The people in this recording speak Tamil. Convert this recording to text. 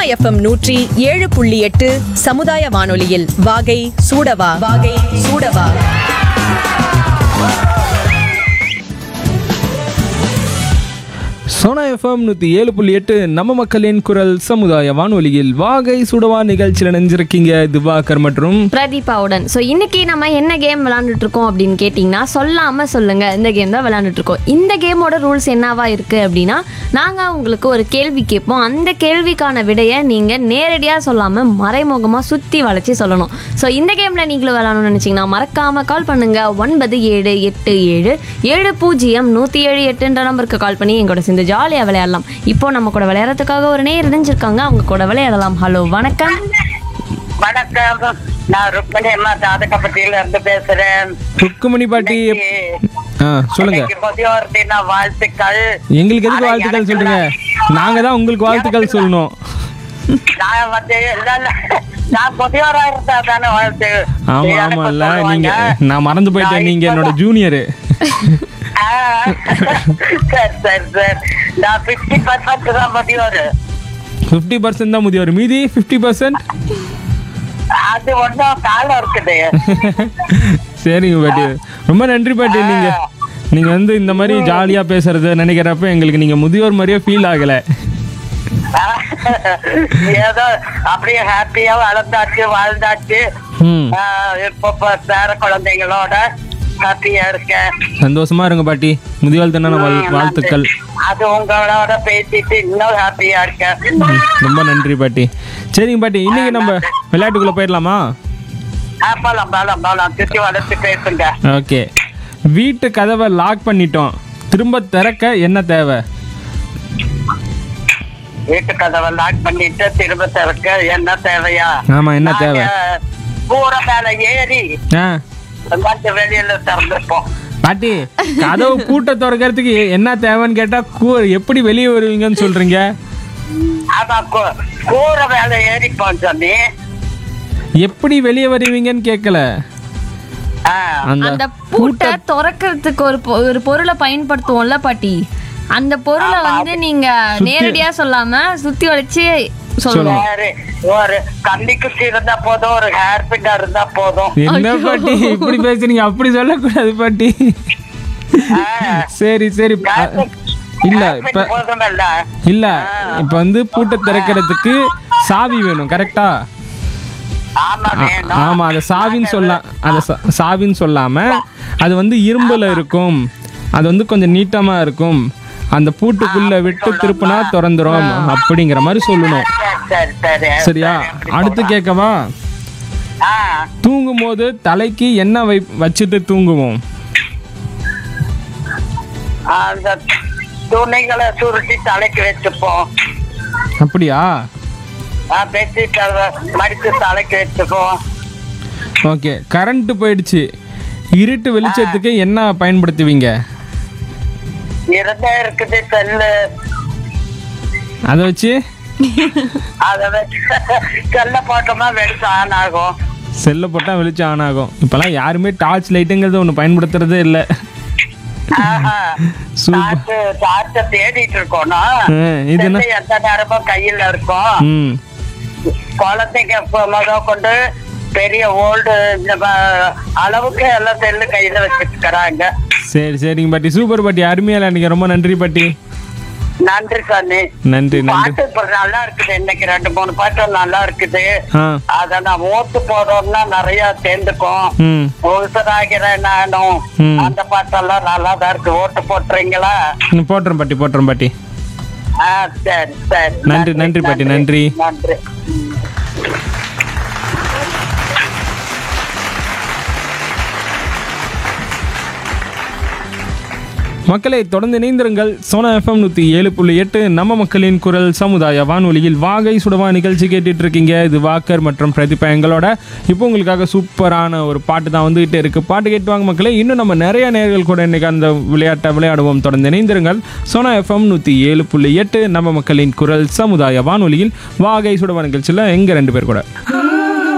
எஃப்எம் நூற்றி ஏழு புள்ளி எட்டு சமுதாய வானொலியில் வாகை சூடவா வாகை சூடவா சோனா எஃப்எம் நூற்றி ஏழு புள்ளி எட்டு நம்ம மக்களின் குரல் சமுதாய வானொலியில் வாகை சுடவா நிகழ்ச்சியில் நினைஞ்சிருக்கீங்க திவாகர் மற்றும் பிரதீபாவுடன் ஸோ இன்னைக்கு நம்ம என்ன கேம் விளாண்டுட்டு இருக்கோம் அப்படின்னு கேட்டிங்கன்னா சொல்லாம சொல்லுங்க இந்த கேம் தான் விளாண்டுட்டு இருக்கோம் இந்த கேமோட ரூல்ஸ் என்னவா இருக்கு அப்படின்னா நாங்க உங்களுக்கு ஒரு கேள்வி கேட்போம் அந்த கேள்விக்கான விடையை நீங்க நேரடியா சொல்லாம மறைமுகமா சுத்தி வளைச்சு சொல்லணும் ஸோ இந்த கேம்ல நீங்களும் விளாடணும்னு நினைச்சீங்கன்னா மறக்காம கால் பண்ணுங்க ஒன்பது ஏழு எட்டு ஏழு ஏழு பூஜ்ஜியம் நூத்தி ஏழு எட்டுன்ற நம்பருக்கு கால் பண்ணி எங்களோட சேர்ந்து ஜாலியா விளையாடலாம் இப்போ நம்ம கூட விளையாடுறதுக்காக ஒரு நேர் இணைஞ்சிருக்காங்க அவங்க கூட விளையாடலாம் ஹலோ வணக்கம் வணக்கம் நான் ருக்மணி அம்மா ஜாதகப்பட்டியில இருந்து பேசுறேன் ருக்குமணி பாட்டி ஆ சொல்லுங்க இன்னைக்கு முதியோர் தின வாழ்த்துக்கள் எங்களுக்கு எதுக்கு ஆனா வாழ்த்துக்கள் எனக்கு சொல்றீங்க நாங்க தான் உங்களுக்கு வாழ்த்துக்கள் சொல்லணும் நான் வந்து இல்ல, இல்ல, நான் முதியோரா இருந்தா தானே வாழ்த்து ஆமா எனக்கு ஆமா இல்ல சொல்லுவாங்க. நீங்க நான் மறந்து போயிட்டேன் நான் நீங்க என்னோட இப்பதான்- ஜூனியரு ஆ, சரி சரி சரி நான் பிப்டி பர்சன்ட் தான் முதியோர் ஃபிஃப்டி பர்சன்ட் தான் முதியோர் மீதி ஃபிஃப்டி பர்சன்ட் அது ஒன்றும் காலம் இருக்குது சரிங்க பாட்டி ரொம்ப நன்றி பாட்டி நீங்க நீங்க வந்து இந்த மாதிரி ஜாலியா பேசுறது நினைக்கிறப்ப எங்களுக்கு நீங்க முதியோர் மாதிரியே ஃபீல் ஆகல ஏதோ அப்படியே ஹாப்பியா வளர்ந்தாச்சு வாழ்ந்தாச்சு ம் ஆ, இப்போ இப்ப பேர குழந்தைங்களோட ஹாப்பியா இருக்கேன் சந்தோஷமா இருங்க பாட்டி முதியோர் தின வாழ்- வாழ்த்துக்கள் அது உங்களோட பேசிட்டு இன்னும் ஹாப்பியா இருக்கேன் ரொம்ப நன்றி பாட்டி சரிங்க பாட்டி இன்னைக்கு நம்ம விளையாட்டுக்குள்ள போயிடலாமா ஆ, போலாம் போலாம் போலாம் சுத்தி வளர்த்து பேசுங்க ஓகே வீட்டு கதவை லாக் பண்ணிட்டோம் திரும்ப திறக்க என்ன தேவை வீட்டு கதவை லாக் பண்ணிட்டு திரும்ப திறக்க என்ன தேவையா ஆமா என்ன தேவை நாங்க கூரை மேல ஏறி ஆ வந்து வெளியில திறந்துப்போம் பாட்டி கதவு பூட்ட திறக்கிறதுக்கு என்ன தேவைன்னு கேட்டா கூ- எப்படி வெளியே வருவீங்கன்னு சொல்றீங்க ஆமா கூ- கூரை மேல ஏறிப்போம் சொன்னி எப்படி வெளியே வருவீங்கன்னு கேட்கல ஆ, அந்த அந்த பூட்டை திறக்கிறதுக்கு ஒரு பொ- ஒரு பொருளை பயன்படுத்துவோம்ல பாட்டி அந்த பொருளை வந்து நீங்க நேரடியா சொல்லாம சுத்தி வளைச்சு சொல்லணும் சரி ஒரு கண்ணிக்குச்சி இருந்தா போதும் ஒரு ஹேர் பின் இருந்தா போதும் என்ன பாட்டி இப்படி பேசுறீங்க அப்படி சொல்லக்கூடாது பாட்டி ஆ, சரி சரி அ, இல்ல hair pin இப்ப போதுமில்ல இல்ல இப்ப வந்து பூட்டை திறக்கிறதுக்கு சாவி வேணும் கரெக்டா ஆமா வேணும் ஆமா அத சாவின்னு சொல்ல அத சா- சாவின்னு சொல்லாம அது வந்து இரும்புல இருக்கும் அது வந்து கொஞ்சம் நீட்டமா இருக்கும் அந்த பூட்டுக்குள்ள விட்டு திருப்பினா திறந்துரும் அப்படிங்கிற மாதிரி சொல்லணும் சரி சரி சரி சரியா அடுத்து கேட்கவா ஆ தூங்கும் போது தலைக்கு என்ன வை வச்சுட்டு தூங்குவோம் அந்த துணிகளை சுருட்டி தலைக்கு வச்சுப்போம் அப்படியா பெட்ஷீட் மடிச்சு தலைக்கு வச்சுப்போம் ஓகே கரண்ட் போயிடுச்சு இருட்டு வெளிச்சத்துக்கு என்ன பயன்படுத்துவீங்க இருந்தே இருக்குது செல்லு அதை வச்சு அதை வச்சு செல்ல போட்டோமா வெளிச்சம் ஆன் ஆகும் செல்லை போட்டால் வெளிச்சம் ஆன் ஆகும் இப்போல்லாம் யாருமே டார்ச் லைட்டுங்கிறது ஒன்று பயன்படுத்துறதே இல்லை ஆஹா. சூப்பர் டார்ச்சு டார்ச்சை தேடிட்டு இருக்கோம்னா இது என்ன செல்லு எந்த நேரமும் கையில இருக்கும் ம் குழந்தைங்க இப்ப முத கொண்டு பெரிய ஓல்டு இந்த ம- அளவுக்கு எல்லாம் செல்லு கையில வச்சிருக்கிறாங்க சரி சரிங்க பாட்டி சூப்பர் பாட்டி அருமையாக விளையாடுங்க ரொம்ப நன்றி பாட்டி நன்றி சாமி நன்றி நன்றி பாட்டு இப்ப நல்லா இருக்குது இன்னைக்கு ரெண்டு மூணு பாட்டு நல்லா இருக்குது ஆ அத நான் ஓட்டு போடுறோம்னா நிறைய சேர்ந்துக்கும் ம் உசுராகிற நானும் ம். அந்த பாட்டெல்லாம் நல்லா தான் இருக்கு ஓட்டு போட்டுறீங்களா ம், போட்டுறேன் பாட்டி போட்டுறேன் பாட்டி ஆ சரி சரி நன்றி, நன்றி பாட்டி, நன்றி. நன்றி மக்களை தொடர்ந்து இணைந்திருங்கள் சோனா எஃப்எம் நூற்றி ஏழு புள்ளி எட்டு நம்ம மக்களின் குரல் சமுதாய வானொலியில் வாகை சுடவா நிகழ்ச்சி கேட்டுட்டு இருக்கீங்க இது வாக்கர் மற்றும் பிரதிபா எங்களோட இப்போ உங்களுக்காக சூப்பரான ஒரு பாட்டு தான் வந்துகிட்டே இருக்கு பாட்டு கேட்டு வாங்க மக்களே இன்னும் நம்ம நிறைய நேர்கள் கூட இன்னைக்கு அந்த விளையாட்டை விளையாடுவோம் தொடர்ந்து இணைந்திருங்கள் சோனா எஃப்எம் நூற்றி ஏழு புள்ளி எட்டு நம்ம மக்களின் குரல் சமுதாய வானொலியில் வாகை சுடவா நிகழ்ச்சியில் எங்க ரெண்டு பேர் கூட